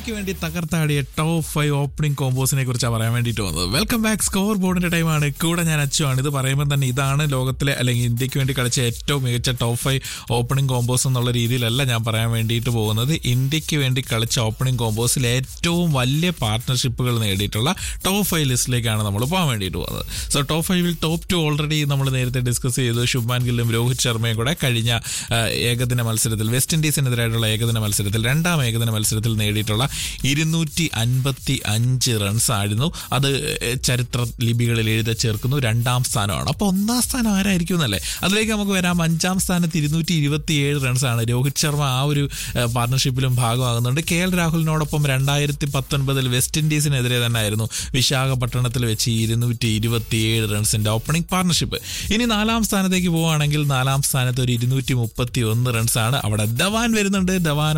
ഇന്ത്യക്ക് വേണ്ടി തകർത്താടിയ ടോപ്പ് ഫൈവ് ഓപ്പണിംഗ് കോമ്പോസിനെ കുറിച്ചാണ് പറയാൻ വേണ്ടിയിട്ട് വന്നത് വെൽക്കം ബാക്ക് സ്കോർ ബോർഡിന്റെ ടൈമാണ് കൂടെ ഞാൻ അച്ചുവാണ് ഇത് പറയുമ്പോൾ തന്നെ ഇതാണ് ലോകത്തിലെ അല്ലെങ്കിൽ ഇന്ത്യക്ക് വേണ്ടി കളിച്ച ഏറ്റവും മികച്ച ടോപ്പ് ഫൈവ് ഓപ്പണിംഗ് കോമ്പോസ് എന്നുള്ള രീതിയിലല്ല ഞാൻ പറയാൻ വേണ്ടിയിട്ട് പോകുന്നത് ഇന്ത്യക്ക് വേണ്ടി കളിച്ച ഓപ്പണിംഗ് കോമ്പോസിൽ ഏറ്റവും വലിയ പാർട്ട്ണർഷിപ്പുകൾ നേടിയിട്ടുള്ള ടോപ്പ് ഫൈവ് ലിസ്റ്റിലേക്കാണ് നമ്മൾ പോകാൻ വേണ്ടിയിട്ട് പോകുന്നത് സോ ടോപ്പ് ഫൈവിൽ ടോപ്പ് ടു ഓൾറെഡി നമ്മൾ നേരത്തെ ഡിസ്കസ് ചെയ്തു ശുഭ്മാൻ ഗില്ലും രോഹിത് ശർമ്മയും കൂടെ കഴിഞ്ഞ ആ, ഏകദിന മത്സരത്തിൽ വെസ്റ്റ് ഇൻഡീസിനെതിരായിട്ടുള്ള ഏകദിന മത്സരത്തിൽ രണ്ടാം ഏകദിന മത്സരത്തിൽ നേടിയിട്ടുള്ള ഇരുന്നൂറ്റി അൻപത്തി അഞ്ച് റൺസ് ആയിരുന്നു അത് ചരിത്ര ലിപികളിൽ എഴുതി ചേർക്കുന്നു രണ്ടാം സ്ഥാനമാണ് അപ്പോൾ ഒന്നാം സ്ഥാനം ആരായിരിക്കും എന്നല്ലേ അതിലേക്ക് നമുക്ക് വരാം അഞ്ചാം സ്ഥാനത്ത് ഇരുന്നൂറ്റി ഇരുപത്തി ഏഴ് റൺസാണ് രോഹിത് ശർമ്മ ആ ഒരു പാർട്ണർഷിപ്പിലും ഭാഗമാകുന്നുണ്ട് കെ എൽ രാഹുലിനോടൊപ്പം രണ്ടായിരത്തി പത്തൊൻപതിൽ വെസ്റ്റ് ഇൻഡീസിനെതിരെ തന്നെ ആയിരുന്നു വിശാഖപട്ടണത്തിൽ വെച്ച് ഇരുന്നൂറ്റി ഇരുപത്തി ഏഴ് റൺസിന്റെ ഓപ്പണിംഗ് പാർട്ണർഷിപ്പ് ഇനി നാലാം സ്ഥാനത്തേക്ക് പോവുകയാണെങ്കിൽ നാലാം സ്ഥാനത്ത് ഒരു ഇരുന്നൂറ്റി മുപ്പത്തി ഒന്ന് റൺസാണ് അവിടെ ധവാൻ വരുന്നുണ്ട് ധവാൻ